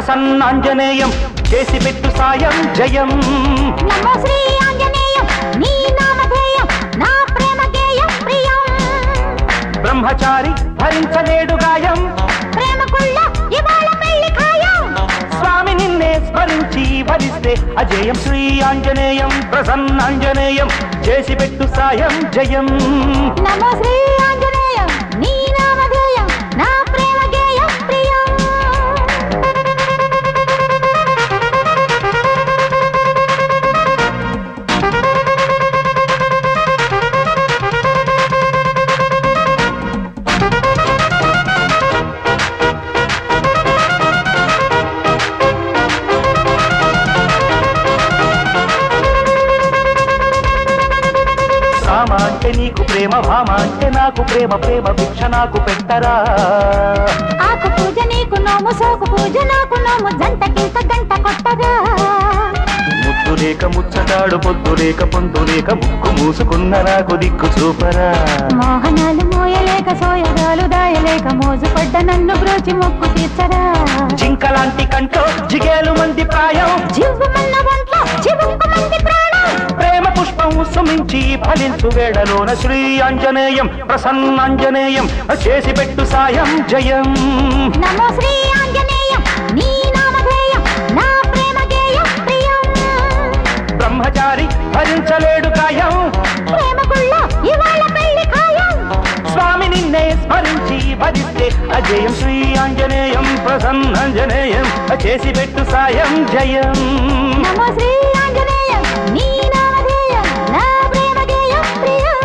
ప్రసన్నాంజనేయం చేసి పెట్టు సాయం జయం నమో శ్రీ ఆంజనేయం నీ నామధేయం నా ప్రేమ గేయం ప్రియం బ్రహ్మచారి భరించలేడు గాయం ప్రేమకుళ్ళ ఇవాళ పెళ్లి ఖాయం స్వామి నిన్నే స్మరించి భరిస్తే అజయం శ్రీ ఆంజనేయం ప్రసన్నాంజనేయం చేసి పెట్టు సాయం జయం నమో శ్రీ ఆంజనేయం నీ నామధేయం నా ప్రేమ గేయం ప్రియం రామ అంటే నీకు ప్రేమ భామ అంటే నాకు ప్రేమ ప్రేమ భిక్ష నాకు పెట్టరా ఆకు పూజ నీకు నోము సోకు పూజ నాకు నోము జంటకింత గంట కొట్టగా ముద్దు లేక ముచ్చటాడు పొద్దు లేక పొందు లేక ముక్కు మూసుకున్న నాకు దిక్కు చూపరా మోహనాలు మోయలేక సోయగాలు దాయలేక మోజుపడ్డ నన్ను బ్రోచి మొక్కు తీర్చరా జింకలాంటి కంటో జిగేలు మంది ప్రాయం జివ్వుమన్న ఒంట్లో చివుక్కు మంది ప్రాణం ప్రేమ పుష్పం సుమించి ఫలించు వేళలోన శ్రీ ఆంజనేయం ప్రసన్నాంజనేయం చేసి పెట్టు సాయం జయం నమో శ్రీ ఆంజనేయం నీ నామధేయం నా ప్రేమ గేయం ప్రియం బ్రహ్మచారి భరించలేడు గాయం ప్రేమకుళ్ళ ఇవాళ పెళ్లి ఖాయం స్వామి నిన్నే స్మరించి భరిస్తే అజయం శ్రీ ఆంజనేయం ప్రసన్నాంజనేయం చేసి పెట్టు సాయం జయం నమో శ్రీ ఆంజనేయం నీ నామధేయం నా ప్రేమ గేయం ప్రియం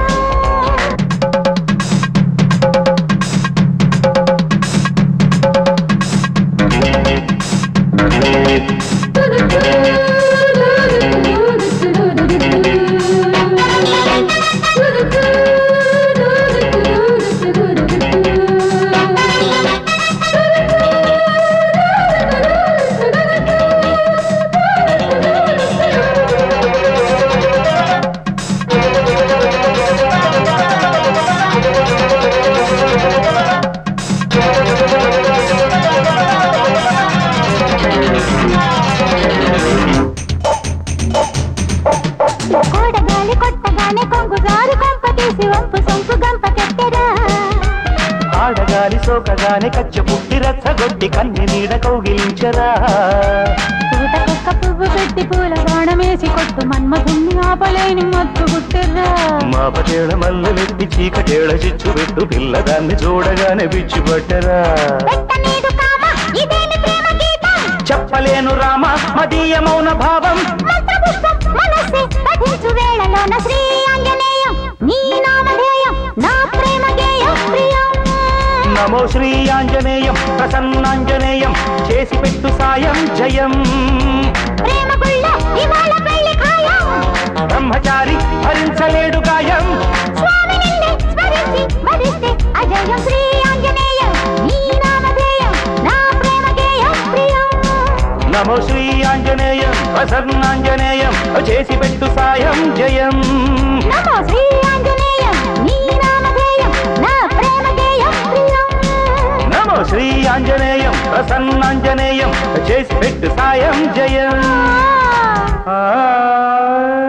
కోడగాలి కొట్టగానే కొంగు జారి కొంప తీసి వంపు సొంపు గంప కట్టెరా ఆడగాలి సోకగానే కచ్చ పుట్టి రచ్చగొట్టి కన్ని నీడ కౌగిలించరా పూట కుక్క పువ్వు పెట్టి పూల బాణమేసి కొట్టు మన్మధుణ్ణి ఆపలేని మత్తు గుట్టెర్రా మా పటేళ మల్లెలెత్తి చీకటేళ చిచ్చు పెట్టు పిల్లదాన్ని చూడగానే పిచ్చి పట్టరా పెట్టనీదు కామ ఇదేమి ప్రేమ గీతం చెప్పలేను రామ మదీయ మౌన భావం మంత్రపుష్పం మనస్సే పఠించు వేళలోన శ్రీ ఆంజనేయం నీ నామధేయం నా ప్రేమ గేయం ప్రియం నమో శ్రీ ఆంజనేయం ప్రసన్నాంజనేయం చేసి పెట్టు సాయం జయం ప్రేమ గుళ్ళ ఇవాళ పెళ్లి ఖాయం బ్రహ్మచారి భరించలేడు గాయం స్వామి నిన్నే స్మరించి వరిస్తే అజయం శ్రీ ఆంజనేయం నీ నామధేయం నా ప్రేమ గేయం ప్రియం నమో శ్రీ ఆంజనేయం ప్రసన్నాంజనేయం చేసి పెట్టు సాయం జయం నమో శ్రీ ఆంజనేయం నీ నామధేయం నా ప్రేమ గేయం ప్రియం నమో శ్రీ ఆంజనేయం ప్రసన్నాంజనేయం చేసి పెట్టు సాయం జయం ఆ ఆ